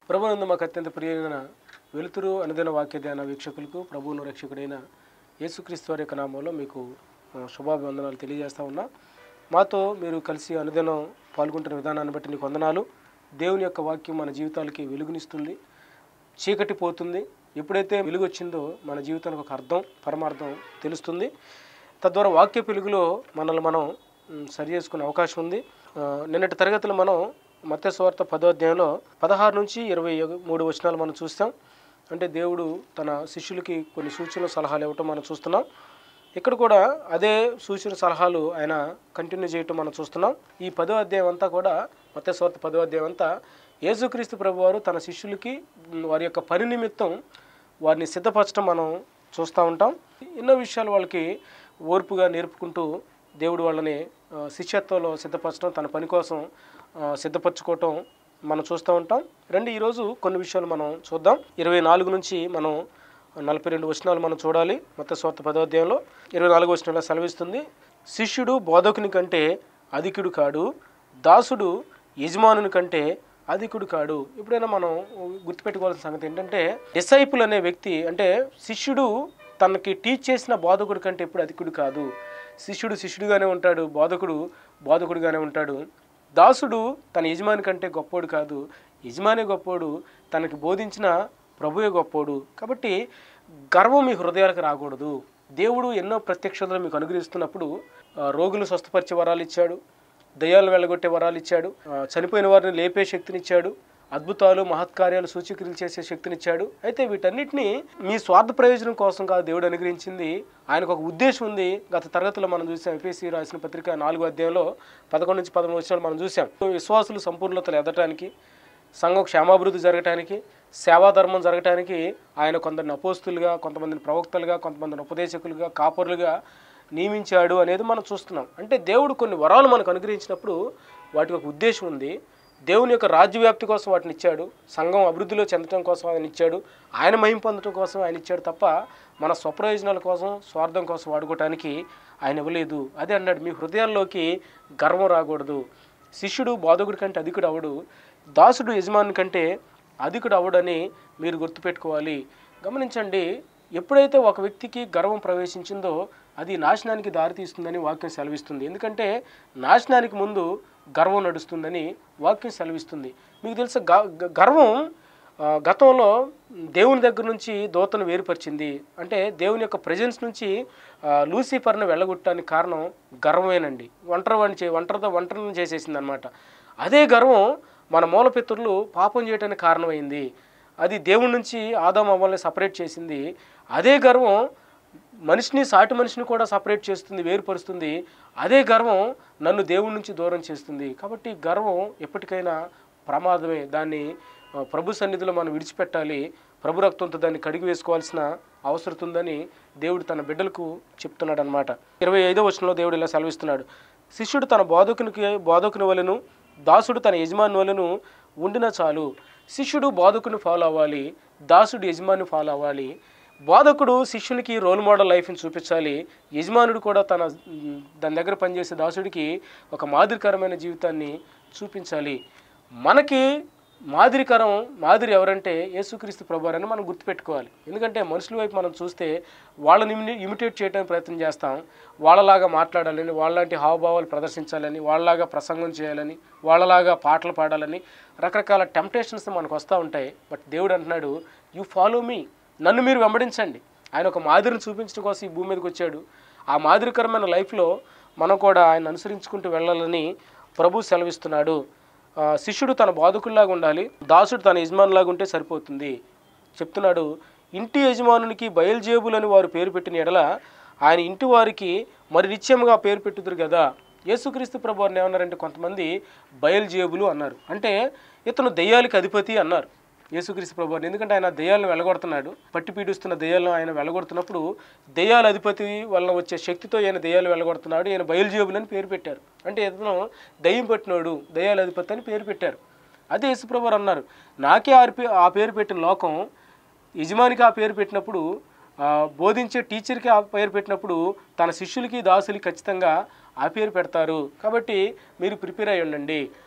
ప్రభునందు మాకు అత్యంత ప్రియమైన వెలుతురు అనుదిన వాక్య ధ్యాన వీక్షకులకు ప్రభువును రక్షకుడైన యేసుక్రీస్తు వారి యొక్క నామంలో మీకు ఆ, శుభాభివందనాలు తెలియజేస్తా ఉన్నా మాతో మీరు కలిసి అనుదినం పాల్గొంటున్న విధానాన్ని బట్టి నీకు వందనాలు దేవుని యొక్క వాక్యం మన జీవితాలకి వెలుగునిస్తుంది చీకటి పోతుంది ఎప్పుడైతే వెలుగు వచ్చిందో మన జీవితానికి ఒక అర్థం పరమార్థం తెలుస్తుంది తద్వారా వాక్య వెలుగులో మనల్ని మనం మ్, సరి చేసుకునే అవకాశం ఉంది ఆ, నిన్నటి తరగతిలో మనం మత్స్యవార్త పదో అధ్యాయంలో పదహారు నుంచి ఇరవై మూడు వచనాలు మనం చూస్తాం అంటే దేవుడు తన శిష్యులకి కొన్ని సూచనలు సలహాలు ఇవ్వటం మనం చూస్తున్నాం ఇక్కడ కూడా అదే సూచన సలహాలు ఆయన కంటిన్యూ చేయటం మనం చూస్తున్నాం ఈ పదో అధ్యాయం అంతా కూడా మత్స్యవార్త పదో అధ్యాయం అంతా యేసుక్రీస్తు ప్రభు వారు తన శిష్యులకి మ్, వారి యొక్క పని నిమిత్తం వారిని సిద్ధపరచడం మనం చూస్తూ ఉంటాం ఎన్నో విషయాలు వాళ్ళకి ఓర్పుగా నేర్పుకుంటూ దేవుడు వాళ్ళని ఆ, శిష్యత్వంలో సిద్ధపరచడం తన పని కోసం ఆ, సిద్ధపరచుకోవటం మనం చూస్తూ ఉంటాం రండి ఈరోజు కొన్ని విషయాలు మనం చూద్దాం ఇరవై నాలుగు నుంచి మనం నలభై రెండు వచనాలు మనం చూడాలి మొత్తం స్వార్థ పదోధ్యాయంలో ఇరవై నాలుగు వచనంలో సెలవిస్తుంది శిష్యుడు బోధకుని కంటే అధికుడు కాడు దాసుడు యజమానుని కంటే అధికుడు కాడు ఎప్పుడైనా మనం గుర్తుపెట్టుకోవాల్సిన సంగతి ఏంటంటే డిసైపుల్ అనే వ్యక్తి అంటే శిష్యుడు తనకి టీచ్ చేసిన బోధకుడి కంటే ఎప్పుడు అధికుడు కాదు శిష్యుడు శిష్యుడిగానే ఉంటాడు బోధకుడు బోధకుడిగానే ఉంటాడు దాసుడు తన యజమాని కంటే గొప్పోడు కాదు యజమాని గొప్పోడు తనకి బోధించిన ప్రభువే గొప్పోడు కాబట్టి గర్వం మీ హృదయాలకు రాకూడదు దేవుడు ఎన్నో ప్రత్యక్షతలు మీకు అనుగ్రహిస్తున్నప్పుడు ఆ, రోగులు స్వస్థపరిచే వరాలు ఇచ్చాడు దయ్యాలను వెళ్ళగొట్టే వరాలు ఇచ్చాడు ఆ, చనిపోయిన వారిని లేపే శక్తినిచ్చాడు అద్భుతాలు మహత్కార్యాలు సూచక్రియలు చేసే శక్తినిచ్చాడు అయితే వీటన్నిటిని మీ స్వార్థ ప్రయోజనం కోసం కాదు దేవుడు అనుగ్రహించింది ఆయనకు ఒక ఉద్దేశం ఉంది గత తరగతిలో మనం చూసాం ఎపిఎస్సి రాసిన పత్రిక నాలుగో అధ్యాయంలో పదకొండు నుంచి పదమూడు వచ్చిన మనం చూసాం విశ్వాసులు సంపూర్ణతలు ఎదటానికి సంఘం క్షేమాభివృద్ధి జరగటానికి సేవాధర్మం జరగటానికి ఆయన కొందరిని అపోస్తులుగా కొంతమందిని ప్రవక్తలుగా కొంతమందిని ఉపదేశకులుగా కాపరులుగా నియమించాడు అనేది మనం చూస్తున్నాం అంటే దేవుడు కొన్ని వరాలు మనకు అనుగ్రహించినప్పుడు వాటికి ఒక ఉద్దేశం ఉంది దేవుని యొక్క రాజ్యవ్యాప్తి కోసం వాటిని ఇచ్చాడు సంఘం అభివృద్ధిలో చెందడం కోసం ఆయన ఇచ్చాడు ఆయన మహిం పొందడం కోసం ఆయన ఇచ్చాడు తప్ప మన స్వప్రయోజనాల కోసం స్వార్థం కోసం వాడుకోవటానికి ఆయన ఇవ్వలేదు అదే అన్నాడు మీ హృదయాల్లోకి గర్వం రాకూడదు శిష్యుడు బోధకుడి కంటే అధికుడు అవడు దాసుడు యజమాని కంటే అధికుడు అవడని మీరు గుర్తుపెట్టుకోవాలి గమనించండి ఎప్పుడైతే ఒక వ్యక్తికి గర్వం ప్రవేశించిందో అది నాశనానికి దారితీస్తుందని వాక్యం సెలవిస్తుంది ఎందుకంటే నాశనానికి ముందు గర్వం నడుస్తుందని వాక్యం సెలవిస్తుంది మీకు తెలుసా గ- గ- గర్వం ఆ, గతంలో దేవుని దగ్గర నుంచి దోతను వేరుపరిచింది అంటే దేవుని యొక్క ప్రజెన్స్ నుంచి ఆ, లూసిఫర్ను వెళ్ళగొట్టడానికి కారణం గర్వమేనండి ఒంటరివాడిని చే ఒంటరితో ఒంటరిని చేసేసింది అనమాట అదే గర్వం మన మూలపితరులు పాపం చేయడానికి కారణమైంది అది దేవుడి నుంచి ఆదాం అవ్వాలని సపరేట్ చేసింది అదే గర్వం మనిషిని సాటి మనిషిని కూడా సపరేట్ చేస్తుంది వేరుపరుస్తుంది అదే గర్వం నన్ను దేవుడి నుంచి దూరం చేస్తుంది కాబట్టి గర్వం ఎప్పటికైనా ప్రమాదమే దాన్ని ఆ, ప్రభు సన్నిధిలో మనం విడిచిపెట్టాలి ప్రభు రక్తంతో దాన్ని కడిగి వేసుకోవాల్సిన అవసరం ఉందని దేవుడు తన బిడ్డలకు చెప్తున్నాడు అనమాట ఇరవై ఐదో వచనంలో దేవుడు ఇలా సెలవిస్తున్నాడు శిష్యుడు తన బోధకునికి బోధకుని వలెను దాసుడు తన యజమాని వలెను ఉండిన చాలు శిష్యుడు బోధకుని ఫాలో అవ్వాలి దాసుడు యజమాని ఫాలో అవ్వాలి బోధకుడు శిష్యునికి రోల్ మోడల్ లైఫ్ని చూపించాలి యజమానుడు కూడా తన మ్, దాని దగ్గర పనిచేసే దాసుడికి ఒక మాదిరికరమైన జీవితాన్ని చూపించాలి మనకి మాదిరికరం మాదిరి ఎవరంటే యేసుక్రీస్తు ప్రభువారని మనం గుర్తుపెట్టుకోవాలి ఎందుకంటే మనుషుల వైపు మనం చూస్తే వాళ్ళని ఇమి ఇమిటేట్ చేయడానికి ప్రయత్నం చేస్తాం వాళ్ళలాగా మాట్లాడాలని వాళ్ళలాంటి హావభావాలు ప్రదర్శించాలని వాళ్ళలాగా ప్రసంగం చేయాలని వాళ్ళలాగా పాటలు పాడాలని రకరకాల టెంప్టేషన్స్ మనకు వస్తూ ఉంటాయి బట్ దేవుడు అంటున్నాడు యు ఫాలో మీ నన్ను మీరు వెంబడించండి ఆయన ఒక మాదిరిని చూపించడం కోసం ఈ భూమి మీదకి వచ్చాడు ఆ మాదిరికరమైన లైఫ్లో మనం కూడా ఆయన అనుసరించుకుంటూ వెళ్ళాలని ప్రభు సెలవిస్తున్నాడు ఆ, శిష్యుడు తన బాధకుల్లాగా ఉండాలి దాసుడు తన యజమానులాగా ఉంటే సరిపోతుంది చెప్తున్నాడు ఇంటి యజమానునికి బయలుజేబులని వారు పేరు పెట్టిన ఎడల ఆయన ఇంటి వారికి మరి నిత్యముగా పేరు పెట్టుదురు కదా యేసుక్రీస్తు ప్రభు వారిని ఏమన్నారంటే కొంతమంది బయలుజేబులు అన్నారు అంటే ఇతను దెయ్యాలకి అధిపతి అన్నారు యేసుక్రీస్తు ప్రభు వారిని ఎందుకంటే ఆయన దెయ్యాలను వెళ్ళగొడుతున్నాడు పట్టి పీడిస్తున్న దెయ్యాలను ఆయన వెళ్ళగొడుతున్నప్పుడు దెయ్యాల అధిపతి వలన వచ్చే శక్తితో ఈయన దెయ్యాలు వెళ్ళగొడుతున్నాడు ఈయన బయలుజేబులని పేరు పెట్టారు అంటే ఇతను దయ్యం పెట్టినోడు దయ్యాల అధిపతి అని పేరు పెట్టారు అదే యేసుప్రభు వారు అన్నారు నాకే ఆ పే- ఆ పేరు పెట్టిన లోకం యజమానికి ఆ పేరు పెట్టినప్పుడు ఆ, బోధించే టీచర్కి ఆ పేరు పెట్టినప్పుడు తన శిష్యులకి దాసులకి ఖచ్చితంగా ఆ పేరు పెడతారు కాబట్టి మీరు ప్రిపేర్ అయ్యి ఉండండి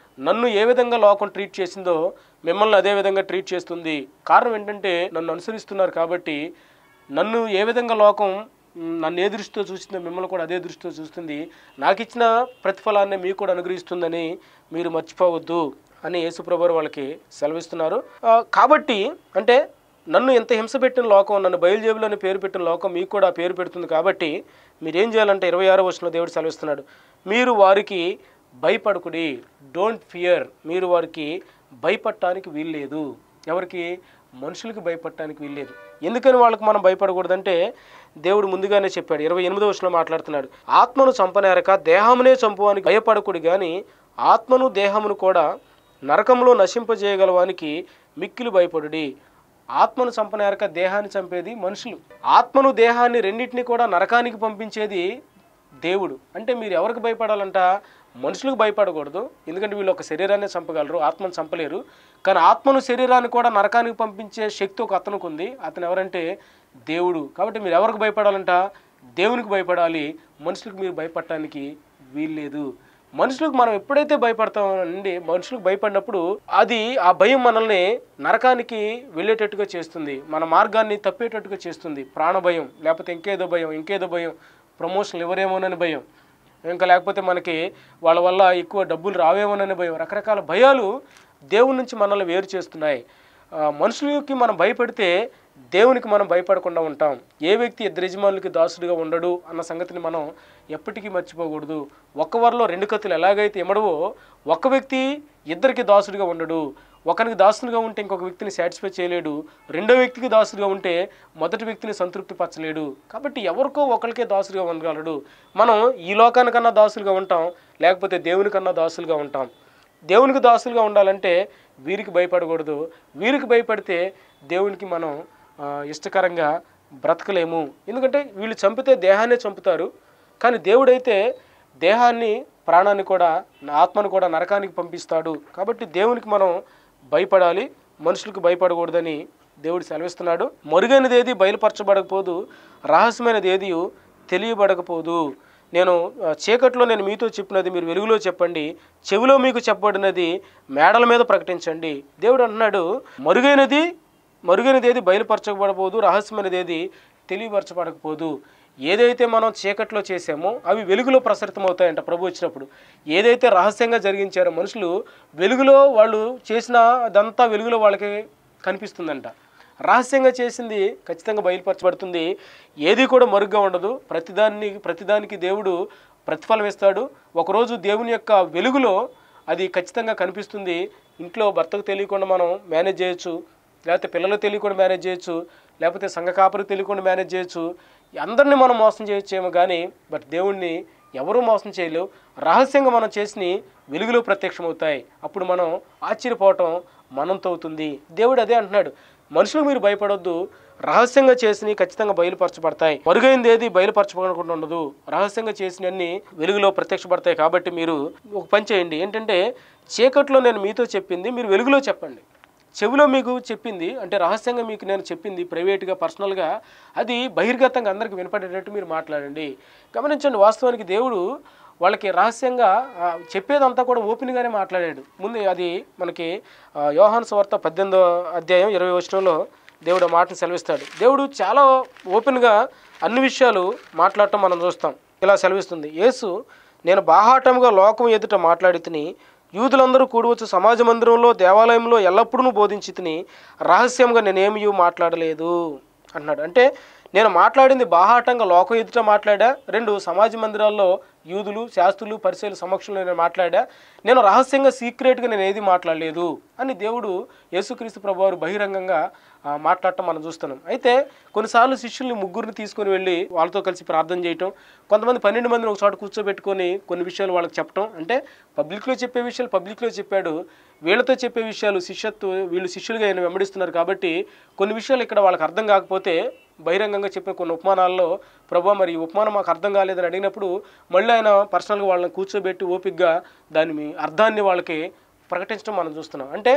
నన్ను ఏ విధంగా లోకం ట్రీట్ చేసిందో మిమ్మల్ని అదే విధంగా ట్రీట్ చేస్తుంది కారణం ఏంటంటే నన్ను అనుసరిస్తున్నారు కాబట్టి నన్ను ఏ విధంగా లోకం మ్, నన్ను ఏ దృష్టితో చూసిందో మిమ్మల్ని కూడా అదే దృష్టితో చూస్తుంది నాకు ఇచ్చిన ప్రతిఫలాన్ని మీకు కూడా అనుగ్రహిస్తుందని మీరు మర్చిపోవద్దు అని యేసుప్రభువారు వాళ్ళకి సెలవిస్తున్నారు ఆ, కాబట్టి అంటే నన్ను ఎంత హింస పెట్టిన లోకం నన్ను బయలుజేబులు అని పేరు పెట్టిన లోకం మీకు కూడా ఆ పేరు పెడుతుంది కాబట్టి మీరు ఏం చేయాలంటే ఇరవై ఆరో వర్షంలో దేవుడు సెలవిస్తున్నాడు మీరు వారికి భయపడకుడి డోంట్ ఫియర్ మీరు వారికి భయపడటానికి వీల్లేదు ఎవరికి మనుషులకి భయపడటానికి వీల్లేదు ఎందుకని వాళ్ళకి మనం భయపడకూడదంటే దేవుడు ముందుగానే చెప్పాడు ఇరవై ఎనిమిదో వర్షంలో మాట్లాడుతున్నాడు ఆత్మను చంపనేరక దేహమునే చంపువానికి భయపడకుడి కానీ ఆత్మను దేహమును కూడా నరకంలో నశింపజేయగలవానికి మిక్కిలి భయపడుడి ఆత్మను చంపనేరక దేహాన్ని చంపేది మనుషులు ఆత్మను దేహాన్ని రెండింటిని కూడా నరకానికి పంపించేది దేవుడు అంటే మీరు ఎవరికి భయపడాలంట మనుషులకు భయపడకూడదు ఎందుకంటే వీళ్ళు ఒక శరీరాన్ని చంపగలరు ఆత్మను చంపలేరు కానీ ఆత్మను శరీరాన్ని కూడా నరకానికి పంపించే శక్తి ఒక అతనికి ఉంది అతను ఎవరంటే దేవుడు కాబట్టి మీరు ఎవరికి భయపడాలంట దేవునికి భయపడాలి మనుషులకు మీరు భయపడటానికి వీల్లేదు మనుషులకు మనం ఎప్పుడైతే భయపడతామండి మనుషులకు భయపడినప్పుడు అది ఆ భయం మనల్ని నరకానికి వెళ్ళేటట్టుగా చేస్తుంది మన మార్గాన్ని తప్పేటట్టుగా చేస్తుంది ప్రాణ భయం లేకపోతే ఇంకేదో భయం ఇంకేదో భయం ప్రమోషన్లు ఎవరేమోనని భయం ఇంకా లేకపోతే మనకి వాళ్ళ వల్ల ఎక్కువ డబ్బులు రావేమోనని భయం రకరకాల భయాలు దేవుని నుంచి మనల్ని వేరు చేస్తున్నాయి ఆ, మనుషులకి మనం భయపడితే దేవునికి మనం భయపడకుండా ఉంటాం ఏ వ్యక్తి ఇద్దరు యజమానులకి దాసుడిగా ఉండడు అన్న సంగతిని మనం ఎప్పటికీ మర్చిపోకూడదు ఒక్క వారిలో రెండు కత్తులు ఎలాగైతే ఇమ్మడవో ఒక వ్యక్తి ఇద్దరికి దాసుడిగా ఉండడు ఒకరికి దాసుడిగా ఉంటే ఇంకొక వ్యక్తిని సాటిస్ఫై చేయలేడు రెండో వ్యక్తికి దాసుడిగా ఉంటే మొదటి వ్యక్తిని సంతృప్తి పరచలేడు కాబట్టి ఎవరికో ఒకరికే దాసుడిగా ఉండగలడు మనం ఈ లోకానికన్నా దాసులుగా ఉంటాం లేకపోతే దేవునికన్నా దాసులుగా ఉంటాం దేవునికి దాసులుగా ఉండాలంటే వీరికి భయపడకూడదు వీరికి భయపడితే దేవునికి మనం ఆ, ఇష్టకరంగా బ్రతకలేము ఎందుకంటే వీళ్ళు చంపితే దేహాన్నే చంపుతారు కానీ దేవుడైతే దేహాన్ని ప్రాణాన్ని కూడా నా ఆత్మను కూడా నరకానికి పంపిస్తాడు కాబట్టి దేవునికి మనం భయపడాలి మనుషులకు భయపడకూడదని దేవుడు సెలవిస్తున్నాడు మరుగైనది ఏది బయలుపరచబడకపోదు రహస్యమైనది ఏది తెలియబడకపోదు నేను ఆ, చీకట్లో నేను మీతో చెప్పినది మీరు వెలుగులో చెప్పండి చెవిలో మీకు చెప్పబడినది మేడల మీద ప్రకటించండి దేవుడు అంటున్నాడు మరుగైనది మరుగైనది ఏది బయలుపరచబడబోదు రహస్యమైనది ఏది తెలియపరచబడకపోదు ఏదైతే మనం చీకట్లో చేసామో అవి వెలుగులో ప్రసరితమవుతాయంట ప్రభు వచ్చినప్పుడు ఏదైతే రహస్యంగా జరిగించారో మనుషులు వెలుగులో వాళ్ళు చేసిన అదంతా వెలుగులో వాళ్ళకి కనిపిస్తుందంట రహస్యంగా చేసింది ఖచ్చితంగా బయలుపరచబడుతుంది ఏది కూడా మరుగ్గా ఉండదు ప్రతిదాన్ని ప్రతిదానికి దేవుడు ప్రతిఫలం ఇస్తాడు ఒకరోజు దేవుని యొక్క వెలుగులో అది ఖచ్చితంగా కనిపిస్తుంది ఇంట్లో భర్తకు తెలియకుండా మనం మేనేజ్ చేయొచ్చు లేకపోతే పిల్లలకు తెలియకుండా మేనేజ్ చేయొచ్చు లేకపోతే సంఘ కాపరికి తెలియకుండా మేనేజ్ చేయొచ్చు అందరినీ మనం మోసం చేయొచ్చేమో కానీ బట్ దేవుణ్ణి ఎవరూ మోసం చేయలేవు రహస్యంగా మనం చేసిన వెలుగులో ప్రత్యక్షమవుతాయి అప్పుడు మనం ఆశ్చర్యపోవటం మనంతో అవుతుంది దేవుడు అదే అంటున్నాడు మనుషులకు మీరు భయపడొద్దు రహస్యంగా చేసినవి ఖచ్చితంగా బయలుపరచబడతాయి మరుగైంది ఏది బయలుపరచబడకుండా ఉండదు రహస్యంగా చేసినవన్నీ వెలుగులో ప్రత్యక్షపడతాయి కాబట్టి మీరు ఒక పని చేయండి ఏంటంటే చీకట్లో నేను మీతో చెప్పింది మీరు వెలుగులో చెప్పండి చెవిలో మీకు చెప్పింది అంటే రహస్యంగా మీకు నేను చెప్పింది ప్రైవేట్గా పర్సనల్గా అది బహిర్గతంగా అందరికి వినపడేటట్టు మీరు మాట్లాడండి గమనించండి వాస్తవానికి దేవుడు వాళ్ళకి రహస్యంగా ఆ, చెప్పేదంతా కూడా ఓపెన్గానే మాట్లాడాడు ముందు అది మనకి ఆ, యోహాను సువార్త పద్దెనిమిదో అధ్యాయం ఇరవై వచనంలో దేవుడు ఆ మాటను సెలవిస్తాడు దేవుడు చాలా ఓపెన్గా అన్ని విషయాలు మాట్లాడటం మనం చూస్తాం ఇలా సెలవిస్తుంది యేసు నేను బాహాటంగా లోకం ఎదుట మాట్లాడి తిని యూదులందరూ కూడవచ్చు సమాజ మందిరంలో దేవాలయంలో ఎల్లప్పుడూ బోధించి తిని రహస్యంగా నేనేమీ మాట్లాడలేదు అన్నాడు అంటే నేను మాట్లాడింది బాహాటంగా లోకం ఎదుట మాట్లాడా రెండు సమాజ మందిరాల్లో యూదులు శాస్త్రులు పరిశీల సమక్షంలో నేను మాట్లాడా నేను రహస్యంగా సీక్రెట్గా నేను ఏది మాట్లాడలేదు అని దేవుడు యేసుక్రీస్తు ప్రభువారు బహిరంగంగా ఆ, మాట్లాడటం మనం చూస్తున్నాం అయితే కొన్నిసార్లు శిష్యుల్ని ముగ్గురిని తీసుకొని వెళ్ళి వాళ్ళతో కలిసి ప్రార్థన చేయటం కొంతమంది పన్నెండు మందిని ఒక చోట కూర్చోబెట్టుకొని కొన్ని విషయాలు వాళ్ళకి చెప్పటం అంటే పబ్లిక్లో చెప్పే విషయాలు పబ్లిక్లో చెప్పాడు వీళ్ళతో చెప్పే విషయాలు శిష్యత్వ వీళ్ళు శిష్యులుగా ఆయన వెంబడిస్తున్నారు కాబట్టి కొన్ని విషయాలు ఇక్కడ వాళ్ళకి అర్థం కాకపోతే బహిరంగంగా చెప్పిన కొన్ని ఉపమానాల్లో ప్రభా మరి ఈ ఉపమానం మాకు అర్థం కాలేదని అడిగినప్పుడు మళ్ళీ ఆయన పర్సనల్గా వాళ్ళని కూర్చోబెట్టి ఓపికగా దాని మీ అర్థాన్ని వాళ్ళకి ప్రకటించడం మనం చూస్తున్నాం అంటే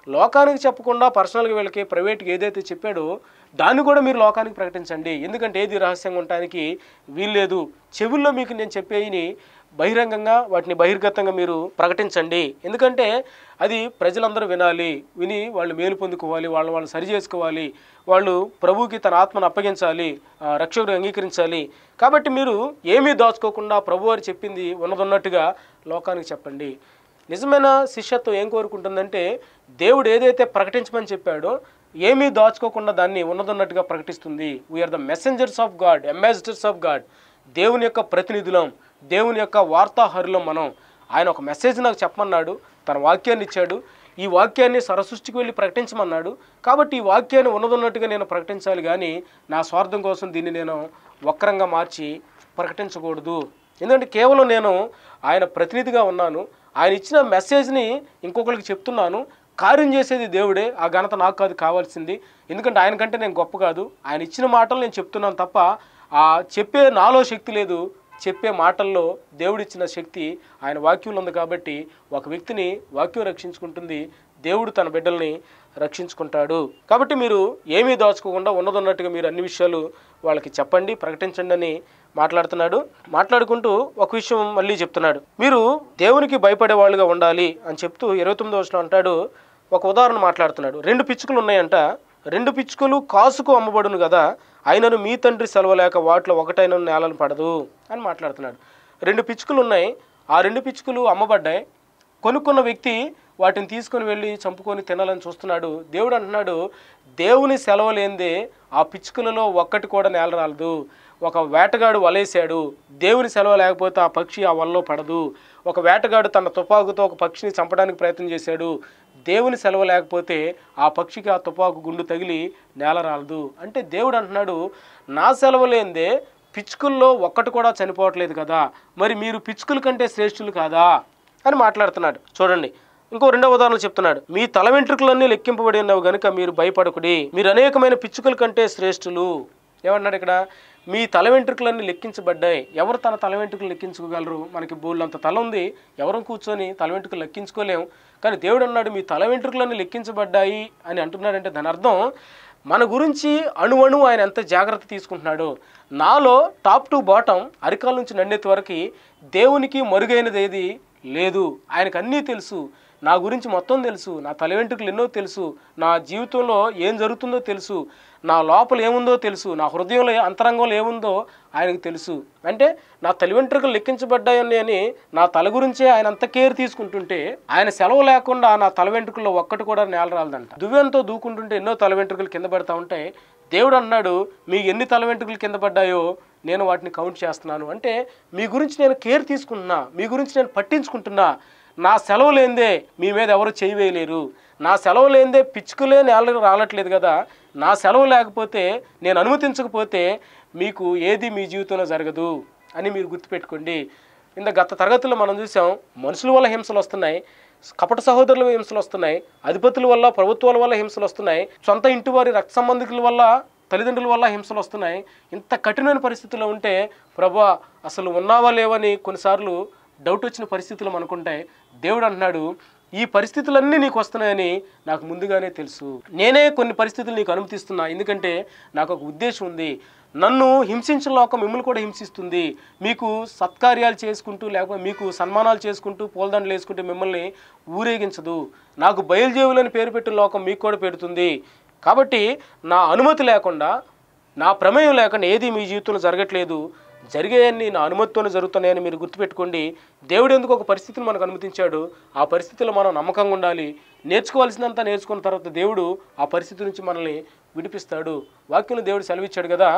లోకానికి చెప్పకుండా పర్సనల్గా వీళ్ళకి ప్రైవేట్గా ఏదైతే చెప్పాడో దాన్ని కూడా మీరు లోకానికి ప్రకటించండి ఎందుకంటే ఏది రహస్యంగా ఉండటానికి వీల్లేదు చెవుల్లో మీకు నేను చెప్పేయని బహిరంగంగా వాటిని బహిర్గతంగా మీరు ప్రకటించండి ఎందుకంటే అది ప్రజలందరూ వినాలి విని వాళ్ళు మేలు పొందుకోవాలి వాళ్ళు వాళ్ళు సరి చేసుకోవాలి వాళ్ళు ప్రభువుకి తన ఆత్మను అప్పగించాలి ఆ, రక్షకుడు అంగీకరించాలి కాబట్టి మీరు ఏమీ దాచుకోకుండా ప్రభు వారు చెప్పింది ఉన్నదన్నట్టుగా లోకానికి చెప్పండి నిజమైన శిష్యత్వం ఏం కోరుకుంటుందంటే దేవుడు ఏదైతే ప్రకటించమని చెప్పాడో ఏమీ దాచుకోకుండా దాన్ని ఉన్నదన్నట్టుగా ప్రకటిస్తుంది we are the messengers of God ambassadors of God దేవుని యొక్క ప్రతినిధులం దేవుని యొక్క వార్తాహరులం మనం ఆయన ఒక మెసేజ్ నాకు చెప్పమన్నాడు తన వాక్యాన్ని ఇచ్చాడు ఈ వాక్యాన్ని సరసృష్టికి వెళ్ళి ప్రకటించమన్నాడు కాబట్టి ఈ వాక్యాన్ని ఉన్నదన్నట్టుగా నేను ప్రకటించాలి కానీ నా స్వార్థం కోసం దీన్ని నేను వక్రంగా మార్చి ప్రకటించకూడదు ఎందుకంటే కేవలం నేను ఆయన ప్రతినిధిగా ఉన్నాను ఆయన ఇచ్చిన మెసేజ్ని ఇంకొకరికి చెప్తున్నాను కార్యం చేసేది దేవుడే ఆ ఘనత నాకు కాదు కావాల్సింది ఎందుకంటే ఆయన కంటే నేను గొప్ప కాదు ఆయన ఇచ్చిన మాటలు నేను చెప్తున్నాను తప్ప ఆ చెప్పే నాలో శక్తి లేదు చెప్పే మాటల్లో దేవుడిచ్చిన శక్తి ఆయన వాక్యంలో ఉంది కాబట్టి ఒక వ్యక్తిని వాక్యం రక్షించుకుంటుంది దేవుడు తన బిడ్డల్ని రక్షించుకుంటాడు కాబట్టి మీరు ఏమీ దాచుకోకుండా ఉన్నదన్నట్టుగా మీరు అన్ని విషయాలు వాళ్ళకి చెప్పండి ప్రకటించండి అని మాట్లాడుతున్నాడు మాట్లాడుకుంటూ ఒక విషయం మళ్ళీ చెప్తున్నాడు మీరు దేవునికి భయపడే వాళ్ళుగా ఉండాలి అని చెప్తూ ఇరవై తొమ్మిదో వచ్చిన అంటాడు ఒక ఉదాహరణ మాట్లాడుతున్నాడు రెండు పిచ్చుకలు ఉన్నాయంట రెండు పిచ్చుకలు కాసుకు అమ్మబడును కదా అయినను మీ తండ్రి సెలవు లేక వాటిలో ఒకటైన నేలను పడదు అని మాట్లాడుతున్నాడు రెండు పిచ్చుకలు ఉన్నాయి ఆ రెండు పిచ్చుకలు అమ్మబడ్డాయి కొనుక్కున్న వ్యక్తి వాటిని తీసుకొని వెళ్ళి చంపుకొని తినాలని చూస్తున్నాడు దేవుడు అంటున్నాడు దేవుని సెలవు లేనిదే ఆ పిచ్చుకలలో ఒక్కటి కూడా నేల రాలదు ఒక వేటగాడు వలేశాడు దేవుని సెలవు లేకపోతే ఆ పక్షి ఆ వలలో పడదు ఒక వేటగాడు తన తుపాకుతో ఒక పక్షిని చంపడానికి ప్రయత్నం చేశాడు దేవుని సెలవు లేకపోతే ఆ పక్షికి ఆ తుపాకు గుండు తగిలి నేల రాలదు అంటే దేవుడు అంటున్నాడు నా సెలవు లేనిదే పిచ్చుకల్లో ఒక్కటి కూడా చనిపోవట్లేదు కదా మరి మీరు పిచ్చుకల కంటే శ్రేష్ఠులు కాదా అని మాట్లాడుతున్నాడు చూడండి ఇంకో రెండవ ఉదాహరణ చెప్తున్నాడు మీ తల వెంట్రుకలన్నీ లెక్కింపబడి ఉన్నవి గనుక మీరు భయపడకుడి మీరు అనేకమైన పిచ్చుకల కంటే శ్రేష్ఠులు ఏమన్నాడు ఇక్కడ మీ తల వెంట్రుకలన్నీ లెక్కించబడ్డాయి ఎవరు తన తల వెంట్రుకలు లెక్కించుకోగలరు మనకి బోళ్ళంత తల ఉంది ఎవరు కూర్చొని తల వెంట్రుకలు లెక్కించుకోలేం కానీ దేవుడు అన్నాడు మీ తల వెంట్రుకలన్నీ లెక్కించబడ్డాయి అని అంటున్నాడంటే దాని అర్థం మన గురించి అణువణు ఆయన ఎంత జాగ్రత్త తీసుకుంటున్నాడో నాలో టాప్ టు బాటం అరికాల నుంచి నన్నెత్తి వరకు దేవునికి మరుగైనది ఏది లేదు ఆయనకు అన్నీ తెలుసు నా గురించి మొత్తం తెలుసు నా తల వెంట్రుకలు ఎన్నో తెలుసు నా జీవితంలో ఏం జరుగుతుందో తెలుసు నా లోపల ఏముందో తెలుసు నా హృదయంలో ఏ- అంతరంగంలో ఏముందో ఆయనకు తెలుసు అంటే నా తల వెంట్రుకలు లెక్కించబడ్డాయని అని నా తల గురించే ఆయన అంత కేర్ తీసుకుంటుంటే ఆయన సెలవు లేకుండా నా తల వెంట్రుకల్లో ఒక్కటి కూడా నేల రాలదంట దువ్వెంతో దూకుంటుంటే ఎన్నో తల వెంట్రుకలు కింద పడతా ఉంటాయి దేవుడు అన్నాడు మీ ఎన్ని తల వెంట్రుకలు కింద పడ్డాయో నేను వాటిని కౌంట్ చేస్తున్నాను అంటే మీ గురించి నేను కేర్ తీసుకుంటున్నా మీ గురించి నేను పట్టించుకుంటున్నా నా సెలవు లేనిదే మీ మీద ఎవరు చేయి వేయలేరు నా సెలవు లేనిదే పిచ్చుకులే నేల రాలట్లేదు కదా నా సెలవు లేకపోతే నేను అనుమతించకపోతే మీకు ఏది మీ జీవితంలో జరగదు అని మీరు గుర్తుపెట్టుకోండి ఇంత గత తరగతుల్లో మనం చూసాం మనుషుల వల్ల హింసలు వస్తున్నాయి కపట సహోదరుల హింసలు వస్తున్నాయి అధిపతుల వల్ల ప్రభుత్వాల వల్ల హింసలు వస్తున్నాయి సొంత ఇంటి వారి రక్త సంబంధికుల వల్ల తల్లిదండ్రుల వల్ల హింసలు వస్తున్నాయి ఇంత కఠినమైన పరిస్థితుల్లో ఉంటే ప్రభా అసలు ఉన్నావా లేవని కొన్నిసార్లు డౌట్ వచ్చిన పరిస్థితులు అనుకుంటే దేవుడు అంటున్నాడు ఈ పరిస్థితులన్నీ నీకు వస్తున్నాయని నాకు ముందుగానే తెలుసు నేనే కొన్ని పరిస్థితులు నీకు అనుమతిస్తున్నా ఎందుకంటే నాకు ఒక ఉద్దేశం ఉంది నన్ను హింసించిన లోకం మిమ్మల్ని కూడా హింసిస్తుంది మీకు సత్కార్యాలు చేసుకుంటూ లేకపోతే మీకు సన్మానాలు చేసుకుంటూ పూలదండలు వేసుకుంటూ మిమ్మల్ని ఊరేగించదు నాకు బయలుజేవులని పేరు పెట్టిన లోకం మీకు కూడా పెడుతుంది కాబట్టి నా అనుమతి లేకుండా నా ప్రమేయం లేకుండా ఏది మీ జీవితంలో జరగట్లేదు జరిగేయన్ని నా అనుమతితోనే జరుగుతున్నాయని మీరు గుర్తుపెట్టుకోండి దేవుడు ఎందుకు ఒక పరిస్థితిని మనకు అనుమతించాడు ఆ పరిస్థితిలో మనం నమ్మకంగా ఉండాలి నేర్చుకోవాల్సినంత నేర్చుకున్న తర్వాత దేవుడు ఆ పరిస్థితి నుంచి మనల్ని విడిపిస్తాడు వాక్యంలో దేవుడు సెలవిచ్చాడు కదా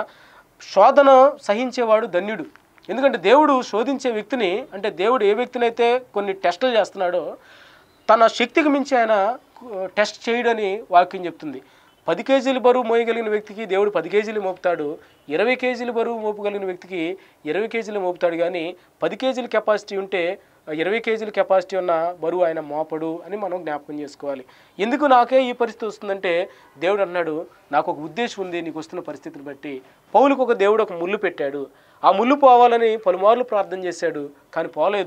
శోధన సహించేవాడు ధన్యుడు ఎందుకంటే దేవుడు శోధించే వ్యక్తిని అంటే దేవుడు ఏ వ్యక్తినైతే కొన్ని టెస్టులు చేస్తున్నాడో తన శక్తికి మించి ఆయన కు- టెస్ట్ చేయడని వాక్యం చెప్తుంది పది కేజీలు బరువు మోయగలిగిన వ్యక్తికి దేవుడు పది కేజీలు మోపుతాడు ఇరవై కేజీలు బరువు మోపగలిగిన వ్యక్తికి ఇరవై కేజీలు మోపుతాడు కానీ పది కేజీల కెపాసిటీ ఉంటే ఆ ఇరవై కేజీల కెపాసిటీ ఉన్న బరువు ఆయన మోపడు అని మనం జ్ఞాపకం చేసుకోవాలి ఎందుకు నాకే ఈ పరిస్థితి వస్తుందంటే దేవుడు అన్నాడు నాకు ఒక ఉద్దేశం ఉంది నీకు వస్తున్న పరిస్థితిని బట్టి పౌలుకు ఒక దేవుడు ఒక ముళ్ళు పెట్టాడు ఆ ముళ్ళు పోవాలని పలుమార్లు ప్రార్థన చేశాడు కానీ పోలేదు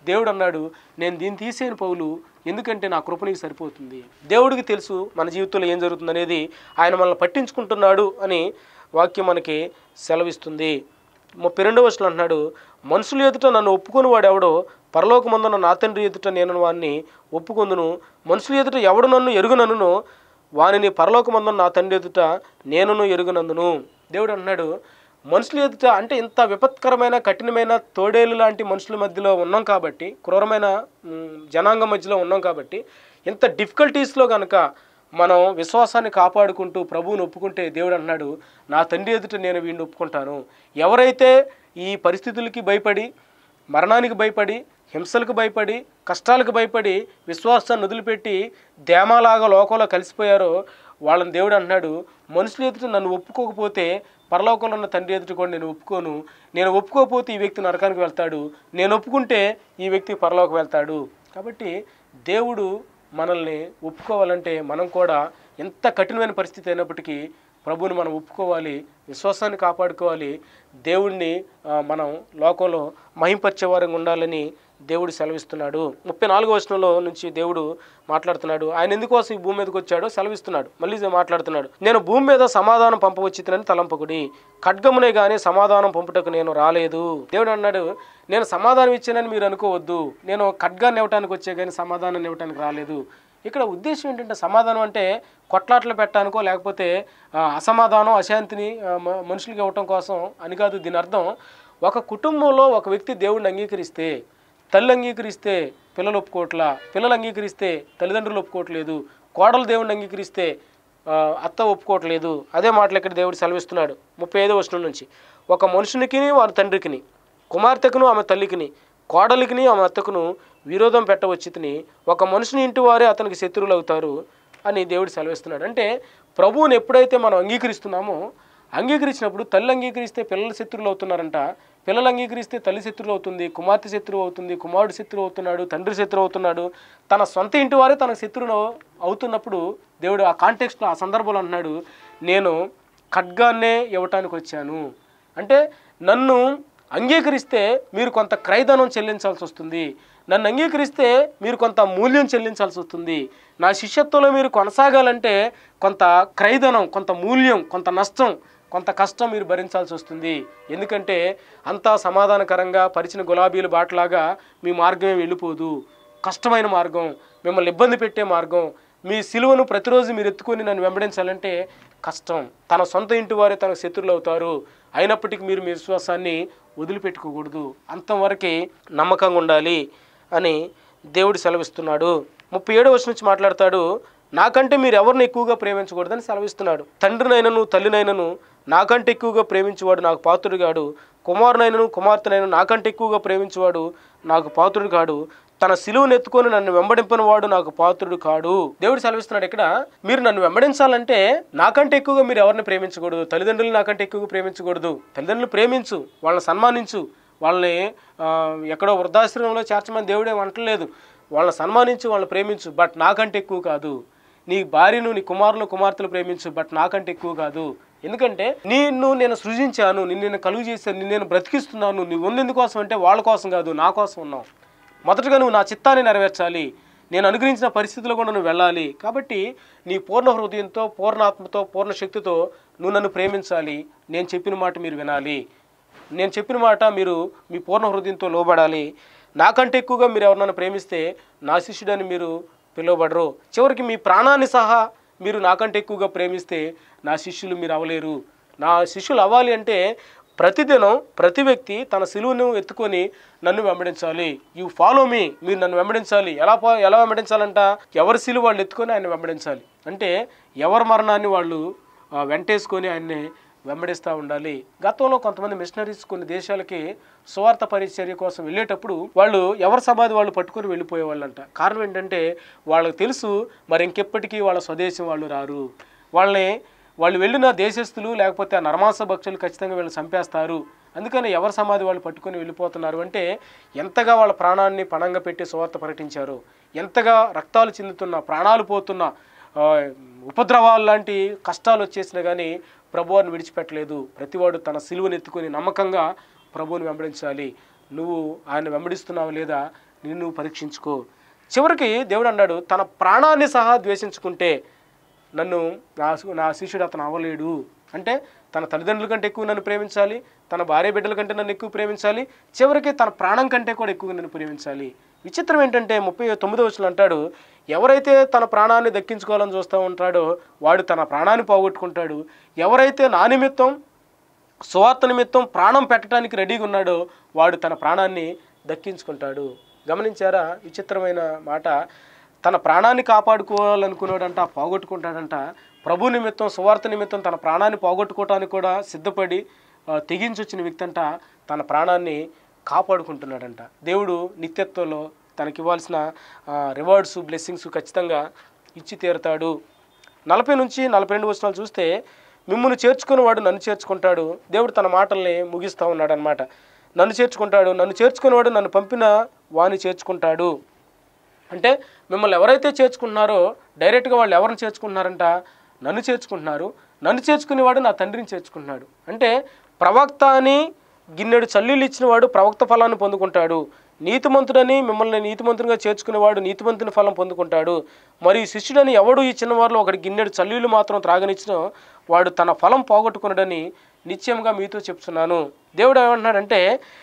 దేవుడు అన్నాడు నేను దీన్ని తీసేయను పౌలు ఎందుకంటే నా కృప నీకు సరిపోతుంది దేవుడికి తెలుసు మన జీవితంలో ఏం జరుగుతుంది అనేది ఆయన మనల్ని పట్టించుకుంటున్నాడు అని వాక్యం మనకి సెలవిస్తుంది ముప్పై రెండవ వర్షంలో అంటున్నాడు మనుషులు ఎదుట నన్ను ఒప్పుకొని వాడు ఎవడో పరలోకమందున నా తండ్రి ఎదుట నేను వాడిని ఒప్పుకొందును మనుషులు ఎదుట ఎవడు నన్ను ఎరుగునన్నును వానిని పరలోకమందున నా తండ్రి ఎదుట నేనును ఎరుగునందును దేవుడు అన్నాడు మనుషుల ఎదుట అంటే ఇంత విపత్కరమైన కఠినమైన తోడేలు లాంటి మనుషుల మధ్యలో ఉన్నాం కాబట్టి క్రూరమైన మ్, జనాంగం మధ్యలో ఉన్నాం కాబట్టి ఇంత డిఫికల్టీస్లో కనుక మనం విశ్వాసాన్ని కాపాడుకుంటూ ప్రభువుని ఒప్పుకుంటే దేవుడు అన్నాడు నా తండ్రి ఎదుట నేను వీడిని ఒప్పుకుంటాను ఎవరైతే ఈ పరిస్థితులకి భయపడి మరణానికి భయపడి హింసలకు భయపడి కష్టాలకు భయపడి విశ్వాసాన్ని వదిలిపెట్టి దేమాలాగా లోకంలో కలిసిపోయారో వాళ్ళని దేవుడు అంటున్నాడు మనుషుల ఎదుట నన్ను ఒప్పుకోకపోతే పరలోకంలో ఉన్న తండ్రి ఎదుట కూడా నేను ఒప్పుకోను నేను ఒప్పుకోకపోతే ఈ వ్యక్తి నరకానికి వెళ్తాడు నేను ఒప్పుకుంటే ఈ వ్యక్తి పరలోకి వెళ్తాడు కాబట్టి దేవుడు మనల్ని ఒప్పుకోవాలంటే మనం కూడా ఎంత కఠినమైన పరిస్థితి అయినప్పటికీ ప్రభువుని మనం ఒప్పుకోవాలి విశ్వాసాన్ని కాపాడుకోవాలి దేవుణ్ణి ఆ, మనం లోకంలో మహింపరిచే వారంగా ఉండాలని దేవుడు సెలవిస్తున్నాడు ముప్పై నాలుగో వచనంలో నుంచి దేవుడు మాట్లాడుతున్నాడు ఆయన ఎందుకోసం ఈ భూమి మీదకి వచ్చాడో సెలవిస్తున్నాడు మళ్ళీ మాట్లాడుతున్నాడు నేను భూమి మీద సమాధానం పంపవచ్చితనని తలంపకుడి ఖడ్గమునే కానీ సమాధానం పంపుటకు నేను రాలేదు దేవుడు అన్నాడు నేను సమాధానం ఇచ్చానని మీరు అనుకోవద్దు నేను ఖడ్గాన్ని ఇవ్వటానికి వచ్చే కానీ సమాధానాన్ని ఇవ్వటానికి రాలేదు ఇక్కడ ఉద్దేశం ఏంటంటే సమాధానం అంటే కొట్లాట్లు పెట్టడానికో లేకపోతే ఆ, అసమాధానం అశాంతిని ఆ, మ- మనుషులకి ఇవ్వటం కోసం అని కాదు దీని అర్థం ఒక కుటుంబంలో ఒక వ్యక్తి దేవుడిని అంగీకరిస్తే తల్లి అంగీకరిస్తే పిల్లలు ఒప్పుకోవట్లా పిల్లలు అంగీకరిస్తే తల్లిదండ్రులు ఒప్పుకోవట్లేదు కోడలు దేవుడిని అంగీకరిస్తే ఆ, అత్త ఒప్పుకోవట్లేదు అదే మాటలు ఇక్కడ దేవుడు సెలవిస్తున్నాడు ముప్పై ఐదో వచనం నుంచి ఒక మనుషునికి వారి తండ్రికిని కుమార్తెకును ఆమె తల్లికిని కోడలికిని ఆమె అత్తకును విరోధం పెట్టవచ్చితిని ఒక మనుషుని ఇంటి వారే అతనికి శత్రువులు అవుతారు అని దేవుడు సెలవిస్తున్నాడు అంటే ప్రభువుని ఎప్పుడైతే మనం అంగీకరిస్తున్నామో అంగీకరించినప్పుడు తల్లి అంగీకరిస్తే పిల్లలు శత్రువులు అవుతున్నారంట పిల్లలు అంగీకరిస్తే తల్లి శత్రువు అవుతుంది కుమార్తె శత్రువు అవుతుంది కుమారుడు శత్రువు అవుతున్నాడు తండ్రి శత్రువు అవుతున్నాడు తన సొంత ఇంటి వారే తన శత్రువును అవుతున్నప్పుడు దేవుడు ఆ కాంటెక్స్ట్లో ఆ సందర్భంలో అంటున్నాడు నేను ఖడ్గాన్నే ఇవ్వటానికి వచ్చాను అంటే నన్ను అంగీకరిస్తే మీరు కొంత క్రైదనం చెల్లించాల్సి వస్తుంది నన్ను అంగీకరిస్తే మీరు కొంత మూల్యం చెల్లించాల్సి వస్తుంది నా శిష్యత్వంలో మీరు కొనసాగాలంటే కొంత క్రైదనం కొంత మూల్యం కొంత నష్టం కొంత కష్టం మీరు భరించాల్సి వస్తుంది ఎందుకంటే అంతా సమాధానకరంగా పరిచిన గులాబీల బాటలాగా మీ మార్గమే వెళ్ళిపోదు కష్టమైన మార్గం మిమ్మల్ని ఇబ్బంది పెట్టే మార్గం మీ సిలువను ప్రతిరోజు మీరు ఎత్తుకొని నన్ను వెంబడించాలంటే కష్టం తన సొంత ఇంటి వారే తనకు శత్రులు అవుతారు అయినప్పటికీ మీరు మీ విశ్వాసాన్ని వదిలిపెట్టుకోకూడదు అంతవరకే నమ్మకంగా ఉండాలి అని దేవుడు సెలవిస్తున్నాడు ముప్పై ఏడో వచ్చి నుంచి మాట్లాడతాడు నాకంటే మీరు ఎవరిని ఎక్కువగా ప్రేమించకూడదని సెలవిస్తున్నాడు తండ్రినైనను తల్లినైనను నాకంటే ఎక్కువగా ప్రేమించేవాడు నాకు పాత్రుడు కాడు కుమారునైనను కుమార్తెనైనా నాకంటే ఎక్కువగా ప్రేమించేవాడు నాకు పాత్రుడు కాడు తన సిలువను ఎత్తుకొని నన్ను వెంబడింపని వాడు నాకు పాత్రుడు కాడు దేవుడు సెలవిస్తున్నాడు ఇక్కడ మీరు నన్ను వెంబడించాలంటే నాకంటే ఎక్కువగా మీరు ఎవరిని ప్రేమించకూడదు తల్లిదండ్రులు నాకంటే ఎక్కువగా ప్రేమించకూడదు తల్లిదండ్రులు ప్రేమించు వాళ్ళని సన్మానించు వాళ్ళని ఆ, ఎక్కడో వృద్ధాశ్రమంలో చేర్చమని దేవుడే అంటలేదు వాళ్ళని సన్మానించు వాళ్ళని ప్రేమించు బట్ నాకంటే ఎక్కువ కాదు నీ భార్యను నీ కుమారులు కుమార్తెలు ప్రేమించు బట్ నాకంటే ఎక్కువ కాదు ఎందుకంటే నిన్ను నేను సృజించాను నిన్ను నేను కలుగు చేశాను నిన్ను నేను బ్రతికిస్తున్నాను నువ్వు ఉన్నందుకోసం అంటే వాళ్ళ కోసం కాదు నా కోసం ఉన్నావు మొదటగా నువ్వు నా చిత్తాన్ని నెరవేర్చాలి నేను అనుగ్రహించిన పరిస్థితుల్లో కూడా నువ్వు వెళ్ళాలి కాబట్టి నీ పూర్ణ హృదయంతో పూర్ణాత్మతో పూర్ణ శక్తితో నువ్వు నన్ను ప్రేమించాలి నేను చెప్పిన మాట మీరు వినాలి నేను చెప్పిన మాట మీరు మీ పూర్ణ హృదయంతో లోబడాలి నాకంటే ఎక్కువగా మీరు ఎవరినైనా ప్రేమిస్తే నా శిష్యుడని మీరు పిలువబడరు చివరికి మీ ప్రాణాన్ని సహా మీరు నాకంటే ఎక్కువగా ప్రేమిస్తే నా శిష్యులు మీరు అవ్వలేరు నా శిష్యులు అవ్వాలి అంటే ప్రతిదినం ప్రతి వ్యక్తి తన సిలువను ఎత్తుకొని నన్ను వెంబడించాలి యు ఫాలో మీ మీరు నన్ను వెంబడించాలి ఎలా పా ఎలా వెంబడించాలంట ఎవరి సిలువ వాళ్ళు ఎత్తుకొని ఆయన వెంబడించాలి అంటే ఎవరి మరణాన్ని వాళ్ళు ఆ, వెంటేసుకొని ఆయన్ని వెంబడిస్తూ ఉండాలి గతంలో కొంతమంది మిషనరీస్ కొన్ని దేశాలకి సువార్త పరిచర్య కోసం వెళ్ళేటప్పుడు వాళ్ళు ఎవరి సమాధి వాళ్ళు పట్టుకొని వెళ్ళిపోయేవాళ్ళంట కారణం ఏంటంటే వాళ్ళకి తెలుసు మరి ఇంకెప్పటికీ వాళ్ళ స్వదేశం వాళ్ళు రారు వాళ్ళని వాళ్ళు వెళ్ళిన దేశస్తులు లేకపోతే ఆ నరమాస భక్షులు ఖచ్చితంగా వీళ్ళు చంపేస్తారు అందుకని ఎవరి సమాధి వాళ్ళు పట్టుకొని వెళ్ళిపోతున్నారు అంటే ఎంతగా వాళ్ళ ప్రాణాన్ని పణంగా పెట్టి సువార్త ప్రకటించారు ఎంతగా రక్తాలు చెందుతున్న ప్రాణాలు పోతున్న ఆ, ఉపద్రవాలు లాంటి కష్టాలు వచ్చేసినా కానీ ప్రభువారిని విడిచిపెట్టలేదు ప్రతివాడు తన సిలువను ఎత్తుకొని నమ్మకంగా ప్రభువుని వెంబడించాలి నువ్వు ఆయన వెంబడిస్తున్నావు లేదా నిన్ను నువ్వు పరీక్షించుకో చివరికి దేవుడు అన్నాడు తన ప్రాణాన్ని సహా ద్వేషించుకుంటే నన్ను నా నా శిష్యుడు అతను అవ్వలేడు అంటే తన తల్లిదండ్రుల కంటే ఎక్కువ నన్ను ప్రేమించాలి తన భార్య బిడ్డల కంటే నన్ను ఎక్కువ ప్రేమించాలి చివరికి తన ప్రాణం కంటే కూడా ఎక్కువ నన్ను ప్రేమించాలి విచిత్రం ఏంటంటే ముప్పై తొమ్మిదో వచ్చిన అంటాడు ఎవరైతే తన ప్రాణాన్ని దక్కించుకోవాలని చూస్తూ ఉంటాడో వాడు తన ప్రాణాన్ని పోగొట్టుకుంటాడు ఎవరైతే నా నిమిత్తం సువార్త నిమిత్తం ప్రాణం పెట్టడానికి రెడీగా ఉన్నాడో వాడు తన ప్రాణాన్ని దక్కించుకుంటాడు గమనించారా విచిత్రమైన మాట తన ప్రాణాన్ని కాపాడుకోవాలనుకున్నాడంట పోగొట్టుకుంటాడంట ప్రభు నిమిత్తం సువార్త నిమిత్తం తన ప్రాణాన్ని పోగొట్టుకోవటానికి కూడా సిద్ధపడి ఆ, తెగించొచ్చిన వ్యక్తి అంట తన ప్రాణాన్ని కాపాడుకుంటున్నాడంట దేవుడు నిత్యత్వంలో తనకి ఇవ్వాల్సిన రివార్డ్స్ బ్లెస్సింగ్స్ ఖచ్చితంగా ఇచ్చి తీరుతాడు నలభై నుంచి నలభై రెండు వచనాలు చూస్తే మిమ్మల్ని చేర్చుకునేవాడు నన్ను చేర్చుకుంటాడు దేవుడు తన మాటల్ని ముగిస్తూ ఉన్నాడు అనమాట నన్ను చేర్చుకుంటాడు నన్ను చేర్చుకునేవాడు నన్ను పంపిన వాని చేర్చుకుంటాడు అంటే మిమ్మల్ని ఎవరైతే చేర్చుకుంటున్నారో డైరెక్ట్గా వాళ్ళు ఎవరిని చేర్చుకుంటున్నారంట నన్ను చేర్చుకుంటున్నారు నన్ను చేర్చుకునేవాడు నా తండ్రిని చేర్చుకుంటున్నాడు అంటే ప్రవక్త అని గిన్నెడు చల్లీలు ఇచ్చినవాడు ప్రవక్త ఫలాన్ని పొందుకుంటాడు నీతిమంతుడని మిమ్మల్ని నీతిమంతునిగా చేర్చుకునేవాడు నీతిమంతుని ఫలం పొందుకుంటాడు మరి శిష్యుడని ఎవడు ఈ చిన్నవారిలో ఒకటి గిన్నెడు చల్లీలు మాత్రం త్రాగనిచ్చిన వాడు తన ఫలం పోగొట్టుకున్నాడని నిశ్చయంగా మీతో చెప్తున్నాను దేవుడు ఏమంటున్నాడంటే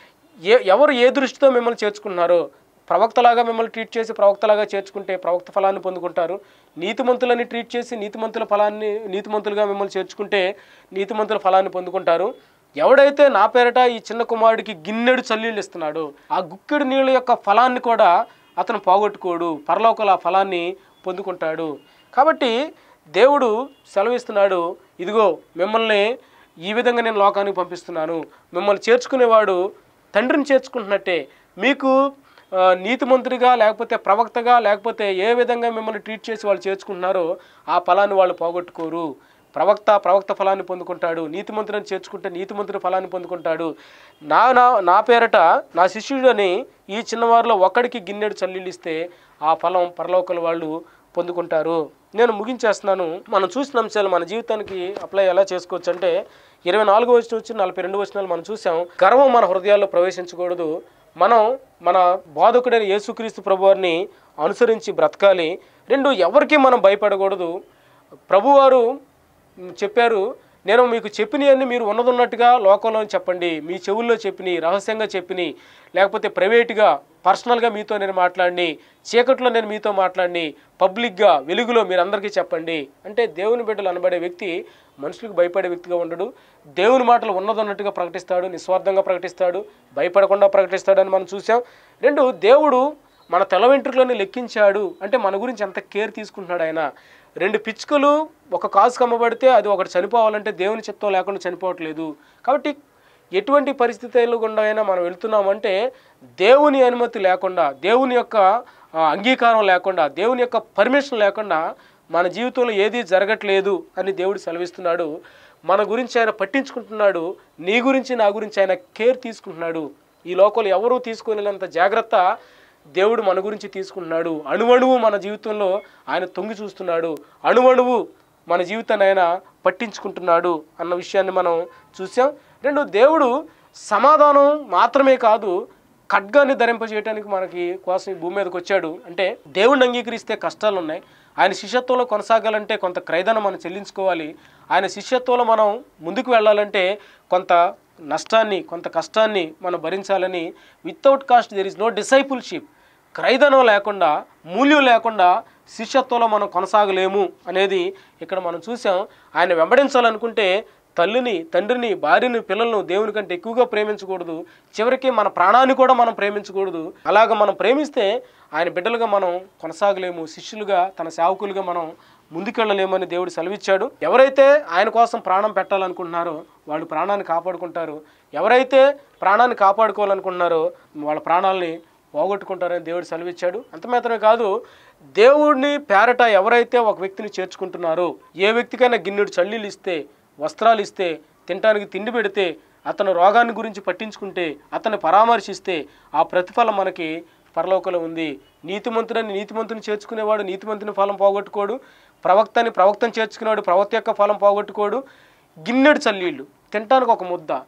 ఏ ఎవరు ఏ దృష్టితో మిమ్మల్ని చేర్చుకున్నారో ప్రవక్తలాగా మిమ్మల్ని ట్రీట్ చేసి ప్రవక్తలాగా చేర్చుకుంటే ప్రవక్త ఫలాన్ని పొందుకుంటారు నీతిమంతులని ట్రీట్ చేసి నీతిమంతుల ఫలాన్ని నీతిమంతులుగా మిమ్మల్ని చేర్చుకుంటే నీతిమంతుల ఫలాన్ని పొందుకుంటారు ఎవడైతే నా పేరట ఈ చిన్న కుమారుడికి గిన్నెడు చల్లీళ్ళు ఇస్తున్నాడో ఆ గుక్కెడు నీళ్ళ యొక్క ఫలాన్ని కూడా అతను పోగొట్టుకోడు పరలోకల ఆ ఫలాన్ని పొందుకుంటాడు కాబట్టి దేవుడు సెలవిస్తున్నాడు ఇదిగో మిమ్మల్ని ఈ విధంగా నేను లోకానికి పంపిస్తున్నాను మిమ్మల్ని చేర్చుకునేవాడు తండ్రిని చేర్చుకుంటున్నట్టే మీకు ఆ, నీతిమంతుడిగా లేకపోతే ప్రవక్తగా లేకపోతే ఏ విధంగా మిమ్మల్ని ట్రీట్ చేసి వాళ్ళు చేర్చుకుంటున్నారో ఆ ఫలాన్ని వాళ్ళు పోగొట్టుకోరు ప్రవక్త ప్రవక్త ఫలాన్ని పొందుకుంటాడు నీతిమంతుడిని చేర్చుకుంటే నీతిమంతుడి ఫలాన్ని పొందుకుంటాడు నా నా నా పేరట నా శిష్యుడని ఈ చిన్నవారిలో ఒక్కడికి గిన్నెడు చల్లీలు ఇస్తే ఆ ఫలం పరలోకల వాళ్ళు పొందుకుంటారు నేను ముగించేస్తున్నాను మనం చూసిన అంశాలు మన జీవితానికి అప్లై ఎలా చేసుకోవచ్చు అంటే ఇరవై నాలుగో వచ్చిన వచ్చి నలభై రెండు వచ్చినాలు మనం చూసాం గర్వం మన హృదయాల్లో ప్రవేశించకూడదు మనం మన బాధకుడైన యేసుక్రీస్తు ప్రభువారిని అనుసరించి బ్రతకాలి రెండు ఎవరికి మనం భయపడకూడదు ప్రభువారు మ్, చెప్పారు నేను మీకు చెప్పినవన్నీ మీరు ఉన్నదున్నట్టుగా లోకంలో చెప్పండి మీ చెవుల్లో చెప్పిని రహస్యంగా చెప్పిని లేకపోతే ప్రైవేట్గా పర్సనల్గా మీతో నేను మాట్లాడిని చీకట్లో నేను మీతో మాట్లాడిని పబ్లిక్గా వెలుగులో మీరు అందరికీ చెప్పండి అంటే దేవుని బిడ్డలు అనబడే వ్యక్తి మనుషులకు భయపడే వ్యక్తిగా ఉండడు దేవుని మాటలు ఉన్నదన్నట్టుగా ప్రకటిస్తాడు నిస్వార్థంగా ప్రకటిస్తాడు భయపడకుండా ప్రకటిస్తాడని మనం చూసాం రెండు దేవుడు మన తల వెంట్రుకలను లెక్కించాడు అంటే మన గురించి ఎంత కేర్ తీసుకుంటున్నాడు ఆయన రెండు పిచ్చుకలు ఒక కాసు కమ్మబడితే అది ఒకటి చనిపోవాలంటే దేవుని చిత్తం లేకుండా చనిపోవట్లేదు కాబట్టి ఎటువంటి పరిస్థితులు గుండా అయినా మనం వెళ్తున్నామంటే దేవుని అనుమతి లేకుండా దేవుని యొక్క ఆ, అంగీకారం లేకుండా దేవుని యొక్క పర్మిషన్ లేకుండా మన జీవితంలో ఏది జరగట్లేదు అని దేవుడు సెలవిస్తున్నాడు మన గురించి ఆయన పట్టించుకుంటున్నాడు నీ గురించి నా గురించి ఆయన కేర్ తీసుకుంటున్నాడు ఈ లోకంలో ఎవరూ తీసుకునేంత జాగ్రత్త దేవుడు మన గురించి తీసుకుంటున్నాడు అణువణువు మన జీవితంలో ఆయన తొంగి చూస్తున్నాడు అణువణువు మన జీవితాన్ని ఆయన పట్టించుకుంటున్నాడు అన్న విషయాన్ని మనం చూసాం రెండు దేవుడు సమాధానం మాత్రమే కాదు ఖడ్గాన్ని ధరింపజేయడానికి మనకి కోసం ఈ భూమి మీదకి వచ్చాడు అంటే దేవుడిని అంగీకరిస్తే కష్టాలు ఉన్నాయి ఆయన శిష్యత్వంలో కొనసాగాలంటే కొంత క్రైదనం మనం చెల్లించుకోవాలి ఆయన శిష్యత్వంలో మనం ముందుకు వెళ్ళాలంటే కొంత నష్టాన్ని కొంత కష్టాన్ని మనం భరించాలని without cost there is no discipleship క్రైదనం లేకుండా మూల్యం లేకుండా శిష్యత్వంలో మనం కొనసాగలేము అనేది ఇక్కడ మనం చూసాం ఆయన వెంబడించాలనుకుంటే తల్లిని తండ్రిని భార్యని పిల్లలను దేవుని కంటే ఎక్కువగా ప్రేమించకూడదు చివరికి మన ప్రాణాన్ని కూడా మనం ప్రేమించకూడదు అలాగ మనం ప్రేమిస్తే ఆయన బిడ్డలుగా మనం కొనసాగలేము శిష్యులుగా తన సేవకులుగా మనం ముందుకెళ్ళలేమని దేవుడు సెలవిచ్చాడు ఎవరైతే ఆయన కోసం ప్రాణం పెట్టాలనుకుంటున్నారో వాళ్ళు ప్రాణాన్ని కాపాడుకుంటారు ఎవరైతే ప్రాణాన్ని కాపాడుకోవాలనుకుంటున్నారో వాళ్ళ ప్రాణాలని పోగొట్టుకుంటారని దేవుడు సెలవిచ్చాడు అంత మాత్రమే కాదు దేవుడిని పేరట ఎవరైతే ఒక వ్యక్తిని చేర్చుకుంటున్నారో ఏ వ్యక్తికైనా గిన్నెడు చల్లీలు ఇస్తే వస్త్రాలు ఇస్తే తినడానికి తిండి పెడితే అతను రోగాన్ని గురించి పట్టించుకుంటే అతన్ని పరామర్శిస్తే ఆ ప్రతిఫలం మనకి పరలోకంలో ఉంది నీతిమంతుడని నీతిమంతుని చేర్చుకునేవాడు నీతిమంతుని ఫలం పోగొట్టుకోడు ప్రవక్తని ప్రవక్తని చేర్చుకునేవాడు ప్రవక్త యొక్క ఫలం పోగొట్టుకోడు గిన్నెడు చల్లీళ్ళు తినటానికి ఒక ముద్ద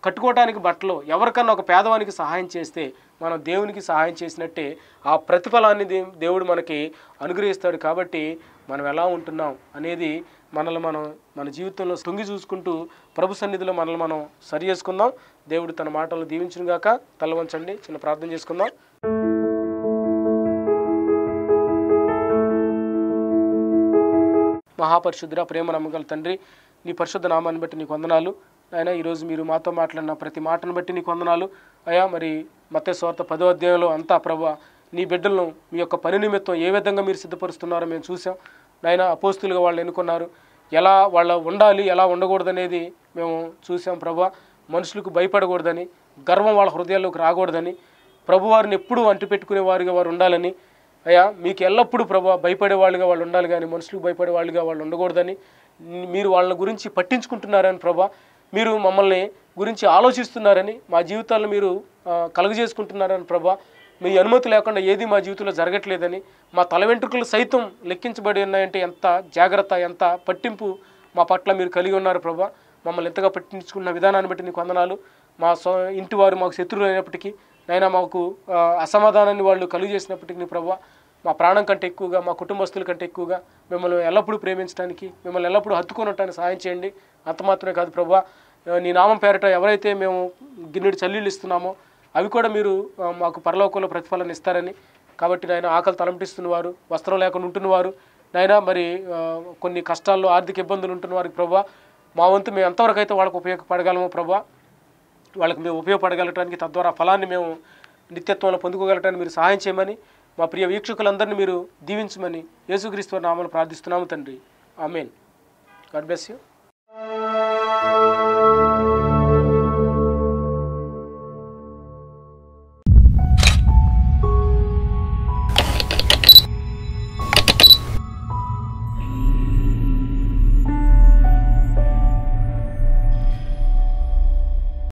కట్టుకోవడానికి బట్టలు ఎవరికన్నా ఒక పేదవానికి సహాయం చేస్తే మనం దేవునికి సహాయం చేసినట్టే ఆ ప్రతిఫలాన్ని దే- దేవుడు మనకి అనుగ్రహిస్తాడు కాబట్టి మనం ఎలా ఉంటున్నాం అనేది మనల్ని మనం మన జీవితంలో తొంగి చూసుకుంటూ ప్రభు సన్నిధిలో మనల్ని మనం సరి చేసుకుందాం దేవుడు తన మాటలను దీవించును గాక తల వంచండి చిన్న ప్రార్థన చేసుకుందాం మహాపరిశుద్ధుడ ప్రేమ నమ్మగల తండ్రి నీ పరిశుద్ధ నామాన్ని బట్టి నీకు వందనాలు ఆయన ఈరోజు మీరు మాతో మాట్లాడిన ప్రతి మాటను బట్టి నీకు వందనాలు అయా మరి మత్తే స్వార్థ పదో అధ్యాయంలో అంతా ప్రభా నీ బిడ్డలను మీ యొక్క పని నిమిత్తం ఏ విధంగా మీరు సిద్ధపరుస్తున్నారో మేము చూసాం నాయన అపోస్తులుగా వాళ్ళు ఎన్నుకున్నారు ఎలా వాళ్ళ ఉండాలి ఎలా ఉండకూడదనేది మేము చూసాం ప్రభా మనుషులకు భయపడకూడదని గర్వం వాళ్ళ హృదయాల్లోకి రాకూడదని ప్రభువారిని ఎప్పుడూ అంటిపెట్టుకునే వారిగా వారు ఉండాలని అయ్యా మీకు ఎల్లప్పుడూ ప్రభా భయపడే వాళ్ళుగా వాళ్ళు ఉండాలి కానీ మనుషులకు భయపడే వాళ్ళుగా వాళ్ళు ఉండకూడదని మీరు వాళ్ళ గురించి పట్టించుకుంటున్నారని ప్రభా మీరు మమ్మల్ని గురించి ఆలోచిస్తున్నారని మా జీవితాలను మీరు ఆ, కలుగజేసుకుంటున్నారని ప్రభా మీ అనుమతి లేకుండా ఏది మా జీవితంలో జరగట్లేదని మా తల వెంట్రుకలు సైతం లెక్కించబడి ఉన్నాయంటే ఎంత జాగ్రత్త ఎంత పట్టింపు మా పట్ల మీరు కలిగి ఉన్నారు ప్రభా మమ్మల్ని ఎంతగా పట్టించుకున్న విధానాన్ని బట్టి నీకు వందనాలు మా సో ఇంటి వారు మాకు శత్రువులు అయినప్పటికీ నైనా మాకు ఆ, అసమాధానాన్ని వాళ్ళు కలుగు చేసినప్పటికీ నీ ప్రభా మా ప్రాణం కంటే ఎక్కువగా మా కుటుంబస్తుల కంటే ఎక్కువగా మిమ్మల్ని ఎల్లప్పుడూ ప్రేమించడానికి మిమ్మల్ని ఎల్లప్పుడూ హత్తుకొని ఉండటానికి సహాయం చేయండి అంత మాత్రమే కాదు ప్రభా ఆ, నీ నామం పేరట ఎవరైతే మేము గిన్నెడు చల్లీలు ఇస్తున్నామో అవి కూడా మీరు ఆ, మాకు పరలోకంలో ప్రతిఫలన ఇస్తారని కాబట్టి నాయన ఆకలి తలంపిస్తున్నవారు వస్త్రం లేకుండా ఉంటున్నవారు నాయన మరి ఆ, కొన్ని కష్టాల్లో ఆర్థిక ఇబ్బందులు ఉంటున్న వారికి ప్రభా మా వంతు మేము ఎంతవరకు అయితే వాళ్ళకు ఉపయోగపడగలమో ప్రభా వాళ్ళకి మేము ఉపయోగపడగలటానికి తద్వారా ఫలాన్ని మేము నిత్యత్వంలో పొందుకోగలటానికి మీరు సహాయం చేయమని మా ప్రియ వీక్షకులందరినీ మీరు దీవించమని యేసుక్రీస్తు నామలు ప్రార్థిస్తున్నాము తండ్రి ఆమెన్ గాడ్ బ్లెస్ యూ